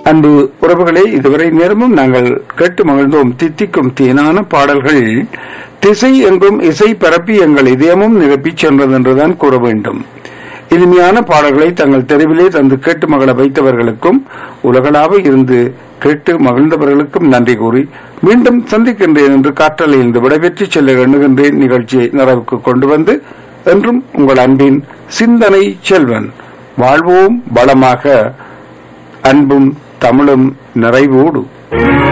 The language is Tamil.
அன்பு உறவுகளே இதுவரை நேரமும் நாங்கள் கேட்டு மகிழ்ந்தோம் தித்திக்கும் தேனான பாடல்கள் திசை எங்கும் இசை பரப்பி எங்கள் இதயமும் நிரப்பிச் சென்றது என்றுதான் கூற வேண்டும் இனிமையான பாடல்களை தங்கள் தெருவிலே தந்து கேட்டு மகள வைத்தவர்களுக்கும் உலகளாக இருந்து கேட்டு மகிழ்ந்தவர்களுக்கும் நன்றி கூறி மீண்டும் சந்திக்கின்றேன் என்று காற்றலையிலிருந்து விடைபெற்று செல்ல எண்ணுகின்றேன் நிகழ்ச்சியை நிறைவுக்கு கொண்டு வந்து என்றும் உங்கள் அன்பின் சிந்தனை செல்வன் வாழ்வோம் வளமாக அன்பும் தமிழும் நிறைவோடு